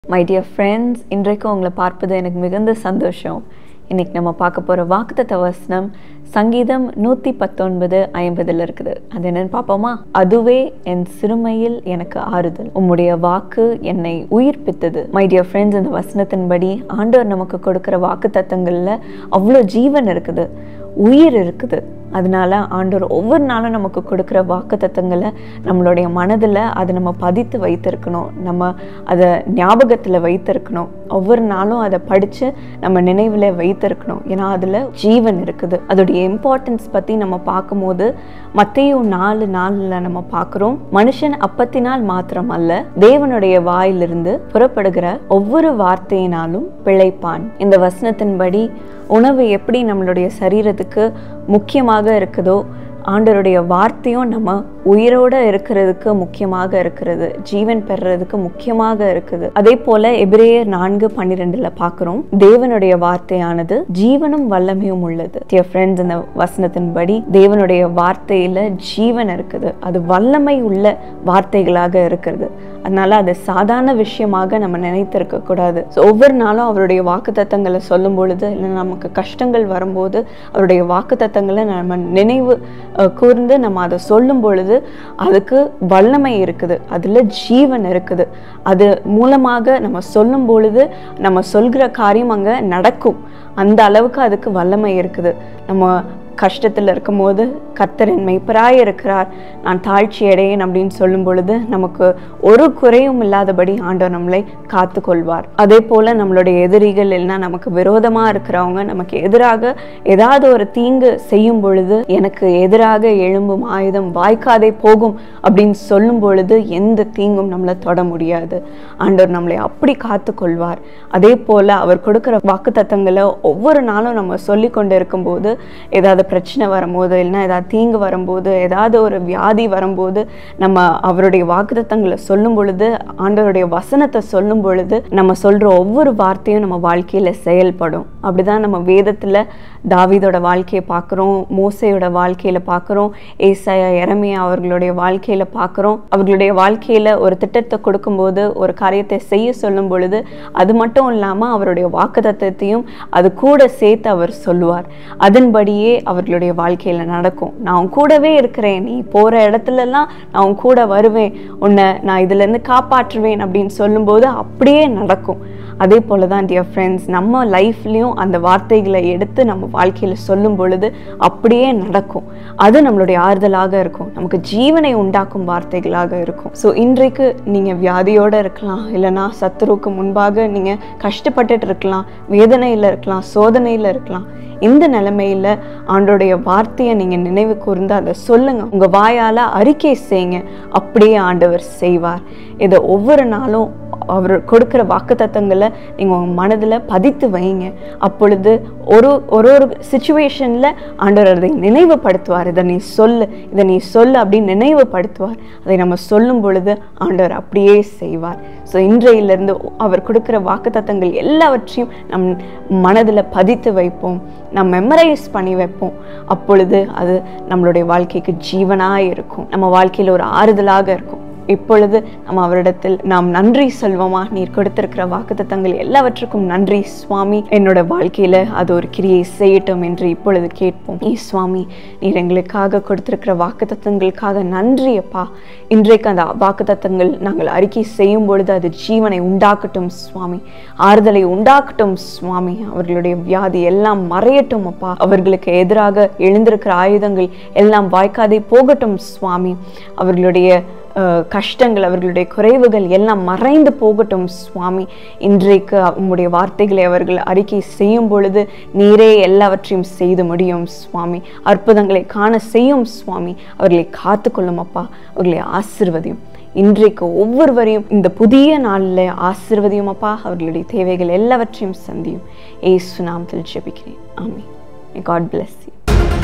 my dear friends இன்றைக்கு உங்களை பார்ப்பது எனக்கு மிகுந்த சந்தோஷம் இன்னைக்கு நம்ம பார்க்க போகிற வாக்குத்தத்த வசனம் சங்கீதம் நூற்றி பத்தொன்பது ஐம்பதில் இருக்குது அது என்னன்னு பார்ப்போமா அதுவே என் சிறுமையில் எனக்கு ஆறுதல் உம்முடைய வாக்கு என்னை உயிர்ப்பித்தது மை டியர் ஃப்ரெண்ட்ஸ் இந்த வசனத்தின்படி ஆண்டவர் நமக்கு கொடுக்குற வாக்கு தத்தங்களில் அவ்வளோ ஜீவன் இருக்குது உயிர் இருக்குது அதனால ஆண்டவர் ஒவ்வொரு நாளும் நமக்கு கொடுக்குற வாக்கு தத்தங்களை நம்மளுடைய மனதில் அதை நம்ம பதித்து வைத்திருக்கணும் நம்ம அதை ஞாபகத்தில் வைத்திருக்கணும் ஒவ்வொரு நாளும் அதை படித்து நம்ம நினைவில் வைத்திருக்கணும் ஏன்னா அதில் ஜீவன் இருக்குது அதோடைய இம்பார்ட்டன்ஸ் பற்றி நம்ம பார்க்கும்போது மத்தையும் நாலு நாளில் நம்ம பார்க்குறோம் மனுஷன் அப்பத்தினால் மாத்திரம் அல்ல தேவனுடைய வாயிலிருந்து புறப்படுகிற ஒவ்வொரு வார்த்தையினாலும் பிழைப்பான் இந்த வசனத்தின்படி உணவு எப்படி நம்மளுடைய சரீரத்துக்கு முக்கியமாக இருக்குதோ ஆண்டவருடைய வார்த்தையும் நம்ம உயிரோட இருக்கிறதுக்கு முக்கியமாக இருக்கிறது ஜீவன் பெறுறதுக்கு முக்கியமாக இருக்குது அதே போல எபிரேயர் நான்கு பன்னிரெண்டுல பார்க்கிறோம் தேவனுடைய வார்த்தையானது ஜீவனும் வல்லமையும் உள்ளது டியர் ஃப்ரெண்ட்ஸ் இந்த வசனத்தின்படி தேவனுடைய வார்த்தையில ஜீவன் இருக்குது அது வல்லமை உள்ள வார்த்தைகளாக இருக்கிறது அதனால அது சாதாரண விஷயமாக நம்ம நினைத்திருக்க கூடாது ஸோ ஒவ்வொரு நாளும் அவருடைய வாக்கு தத்தங்களை சொல்லும் பொழுது இல்லை நமக்கு கஷ்டங்கள் வரும்போது அவருடைய வாக்கு தத்தங்களை நம்ம நினைவு அஹ், கூர்ந்து நம்ம அதை சொல்லும் பொழுது அதுக்கு வல்லமை இருக்குது அதில் ஜீவன் இருக்குது அது மூலமாக நம்ம சொல்லும் பொழுது நம்ம சொல்கிற காரியம் அங்கே நடக்கும் அந்த அளவுக்கு அதுக்கு வல்லமை இருக்குது நம்ம கஷ்டத்தில் இருக்கும்போது கர்த்தரின் மெய்ப்பராய் இருக்கிறார் நான் தாழ்ச்சி அடையேன் அப்படின்னு சொல்லும் பொழுது நமக்கு ஒரு குறையும் இல்லாதபடி ஆண்டவர் நம்மளை காத்து கொள்வார் அதே போல நம்மளுடைய எதிரிகள் இல்லைன்னா நமக்கு விரோதமா இருக்கிறவங்க நமக்கு எதிராக ஏதாவது ஒரு தீங்கு செய்யும் பொழுது எனக்கு எதிராக எழும்பும் ஆயுதம் வாய்க்காதே போகும் அப்படின்னு சொல்லும் பொழுது எந்த தீங்கும் நம்மளை தொட முடியாது ஆண்டவர் நம்மளை அப்படி காத்து கொள்வார் அதே போல அவர் கொடுக்கிற வாக்கு தத்தங்களை ஒவ்வொரு நாளும் நம்ம சொல்லி கொண்டு இருக்கும்போது ஏதாவது பிரச்சனை வரும்போது இல்லைன்னா ஏதாவது தீங்கு வரும்போது ஏதாவது ஒரு வியாதி வரும்போது நம்ம அவருடைய வாக்குத்தத்தங்களை சொல்லும் பொழுது ஆண்டவருடைய வசனத்தை சொல்லும் பொழுது நம்ம சொல்ற ஒவ்வொரு வார்த்தையும் நம்ம வாழ்க்கையில செயல்படும் அப்படிதான் நம்ம வேதத்துல தாவீதோட வாழ்க்கையை பார்க்குறோம் மோசையோட வாழ்க்கையில பார்க்குறோம் ஏசாயா எரமியா அவர்களுடைய வாழ்க்கையில பார்க்குறோம் அவர்களுடைய வாழ்க்கையில ஒரு திட்டத்தை கொடுக்கும்போது ஒரு காரியத்தை செய்ய சொல்லும் பொழுது அது மட்டும் இல்லாம அவருடைய வாக்குத்தத்தத்தையும் அது கூட சேர்த்து அவர் சொல்லுவார் அதன்படியே அவர்களுடைய வாழ்க்கையில நடக்கும் நான் உன் கூடவே இருக்கிறேன் நீ போற இடத்துலலாம் நான் உன் கூட வருவேன் உன்னை நான் இதுல இருந்து காப்பாற்றுவேன் அப்படின்னு சொல்லும்போது அப்படியே நடக்கும் அதே போல தான் டியர் ஃப்ரெண்ட்ஸ் நம்ம லைஃப்லேயும் அந்த வார்த்தைகளை எடுத்து நம்ம வாழ்க்கையில் சொல்லும் பொழுது அப்படியே நடக்கும் அது நம்மளுடைய ஆறுதலாக இருக்கும் நமக்கு ஜீவனை உண்டாக்கும் வார்த்தைகளாக இருக்கும் ஸோ இன்றைக்கு நீங்கள் வியாதியோடு இருக்கலாம் இல்லைன்னா சத்துருவுக்கு முன்பாக நீங்கள் கஷ்டப்பட்டுட்டு இருக்கலாம் வேதனையில் இருக்கலாம் சோதனையில் இருக்கலாம் இந்த நிலைமையில ஆண்டோடைய வார்த்தையை நீங்க நினைவு கூர்ந்து அதை சொல்லுங்க உங்க வாயால அறிக்கை செய்யுங்க அப்படியே ஆண்டவர் செய்வார் இதை ஒவ்வொரு நாளும் அவர் கொடுக்குற வாக்குத்தத்தங்களை நீங்கள் உங்கள் மனதில் பதித்து வைங்க அப்பொழுது ஒரு ஒரு ஒரு சுச்சுவேஷனில் ஆண்டவர் அதை நினைவுபடுத்துவார் இதை நீ சொல்லு இதை நீ சொல்லு அப்படின்னு நினைவுபடுத்துவார் அதை நம்ம சொல்லும் பொழுது ஆண்டவர் அப்படியே செய்வார் ஸோ இன்றையிலிருந்து அவர் கொடுக்குற வாக்குத்தத்தங்கள் எல்லாவற்றையும் நம் மனதில் பதித்து வைப்போம் நாம் மெமரைஸ் பண்ணி வைப்போம் அப்பொழுது அது நம்மளுடைய வாழ்க்கைக்கு ஜீவனாக இருக்கும் நம்ம வாழ்க்கையில் ஒரு ஆறுதலாக இருக்கும் இப்பொழுது நம்ம அவரிடத்தில் நாம் நன்றி சொல்வோமா நீர் கொடுத்திருக்கிற வாக்குத்தத்தங்கள் எல்லாவற்றுக்கும் நன்றி சுவாமி என்னோட வாழ்க்கையில அது ஒரு கிரியை செய்யட்டும் என்று இப்பொழுது கேட்போம் ஏ சுவாமி நீர் எங்களுக்காக கொடுத்திருக்கிற வாக்குத்தத்தங்களுக்காக நன்றி அப்பா இன்றைக்கு அந்த வாக்குத்தத்தங்கள் நாங்கள் அறிக்கை செய்யும் பொழுது அது ஜீவனை உண்டாக்கட்டும் சுவாமி ஆறுதலை உண்டாக்கட்டும் சுவாமி அவர்களுடைய வியாதி எல்லாம் மறையட்டும் அப்பா அவர்களுக்கு எதிராக எழுந்திருக்கிற ஆயுதங்கள் எல்லாம் வாய்க்காதே போகட்டும் சுவாமி அவர்களுடைய அஹ், கஷ்டங்கள் அவர்களுடைய குறைவுகள் எல்லாம் மறைந்து போகட்டும் சுவாமி இன்றைக்கு உம்முடைய வார்த்தைகளை அவர்கள் அறிக்கை செய்யும் பொழுது நீரே எல்லாவற்றையும் செய்து முடியும் சுவாமி அற்புதங்களை காண செய்யும் சுவாமி அவர்களை காத்துக்கொள்ளும் அப்பா அவர்களை ஆசிர்வதியும் இன்றைக்கு ஒவ்வொருவரையும் இந்த புதிய நாளில் ஆசிர்வதியும் அப்பா அவர்களுடைய தேவைகள் எல்லாவற்றையும் சந்தியும் ஏசு நாமத்தில் ஜெபிக்கிறேன் ஆமென் காட் bless you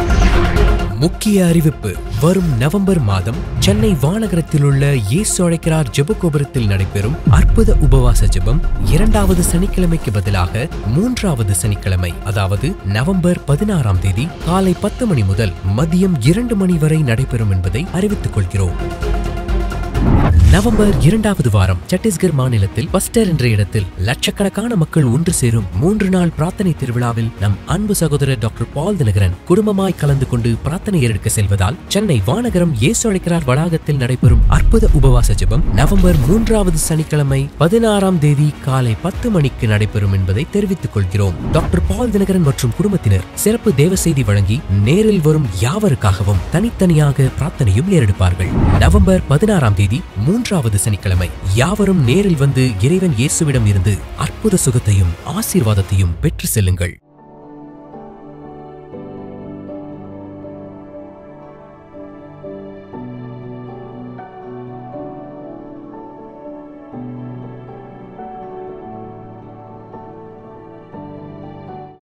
முக்கிய அறிவிப்பு வரும் நவம்பர் மாதம் சென்னை வானகரத்தில் உள்ள இயேசு அழைக்கிறார் ஜெபகோபுரத்தில் நடைபெறும் அற்புத உபவாச ஜெபம் இரண்டாவது சனிக்கிழமைக்கு பதிலாக மூன்றாவது சனிக்கிழமை அதாவது நவம்பர் பதினாறாம் தேதி காலை பத்து மணி முதல் மதியம் இரண்டு மணி வரை நடைபெறும் என்பதை அறிவித்துக் கொள்கிறோம் நவம்பர் இரண்டாவது வாரம் சத்தீஸ்கர் மாநிலத்தில் பஸ்டர் என்ற இடத்தில் லட்சக்கணக்கான மக்கள் ஒன்று சேரும் மூன்று நாள் பிரார்த்தனை திருவிழாவில் நம் அன்பு சகோதரர் டாக்டர் பால் தினகரன் குடும்பமாய் கலந்து கொண்டு பிரார்த்தனை எடுக்க செல்வதால் சென்னை வானகரம் இயேசு அழைக்கிறார் வளாகத்தில் நடைபெறும் அற்புத உபவாச ஜெபம் நவம்பர் மூன்றாவது சனிக்கிழமை பதினாறாம் தேதி காலை பத்து மணிக்கு நடைபெறும் என்பதை தெரிவித்துக் கொள்கிறோம் டாக்டர் பால் தினகரன் மற்றும் குடும்பத்தினர் சிறப்பு தேவ செய்தி வழங்கி நேரில் வரும் யாவருக்காகவும் தனித்தனியாக பிரார்த்தனையும் ஏறெடுப்பார்கள் நவம்பர் பதினாறாம் தேதி மூன்றாவது சனிக்கிழமை யாவரும் நேரில் வந்து இறைவன் இயேசுவிடம் இருந்து அற்புத சுகத்தையும் ஆசீர்வாதத்தையும் பெற்று செல்லுங்கள்